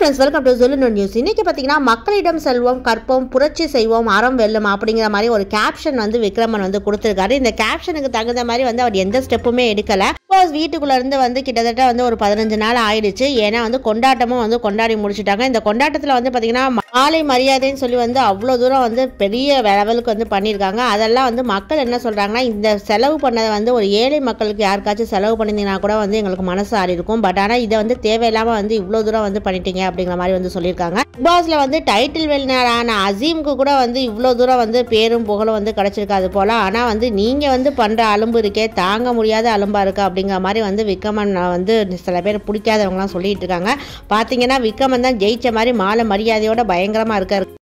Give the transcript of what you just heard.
friends welcome to Sollu news இன்னைக்கு பார்த்தீங்கன்னா மக்களிடம் செல்வோம் கற்போம் புரட்சி செய்வோம் அறம் வெல்லும் அப்படிங்கிற மாதிரி ஒரு கேப்ஷன் வந்து விக்ரமன் வந்து கொடுத்துருக்காரு இந்த கேப்ஷனுக்கு தகுந்த மாதிரி வந்து அவர் எந்த ஸ்டெப்புமே எடுக்கல பிகாஸ் வீட்டுக்குள்ள இருந்து வந்து கிட்டத்தட்ட வந்து ஒரு பதினஞ்சு நாள் ஆயிடுச்சு ஏன்னா வந்து கொண்டாட்டமும் வந்து கொண்டாடி முடிச்சுட்டாங்க இந்த கொண்டாட்டத்தில் வந்து பார்த்தீங்கன்னா மாலை மரியாதைன்னு சொல்லி வந்து அவ்வளோ தூரம் வந்து பெரிய லெவலுக்கு வந்து பண்ணியிருக்காங்க அதெல்லாம் வந்து மக்கள் என்ன சொல்றாங்கன்னா இந்த செலவு பண்ணதை வந்து ஒரு ஏழை மக்களுக்கு யாருக்காச்சும் செலவு பண்ணியிருந்தீங்கன்னா கூட வந்து எங்களுக்கு மனசு ஆறி இருக்கும் பட் ஆனால் இதை வந்து தேவையில்லாமல் வந்து இவ்வளோ தூரம் வந்து பண்ணிட்டீங்க அப்படிங்கிற மாதிரி வந்து சொல்லியிருக்காங்க பிக் பாஸ்ல வந்து டைட்டில் வெளிநாடான அசீமுக்கு கூட வந்து இவ்வளோ தூரம் வந்து பேரும் புகழும் வந்து கிடைச்சிருக்காது போல ஆனால் வந்து நீங்கள் வந்து பண்ணுற அலும்பு இருக்கே தாங்க முடியாத அலும்பா இருக்கு அப்படிங்கிற மாதிரி வந்து விக்ரமன் வந்து சில பேர் பிடிக்காதவங்கலாம் சொல்லிட்டு இருக்காங்க பார்த்தீங்கன்னா விக்ரமன் தான் ஜெயிச்ச மாதிரி மாலை மரியாதையோட பயங்கரமாக இருக்காரு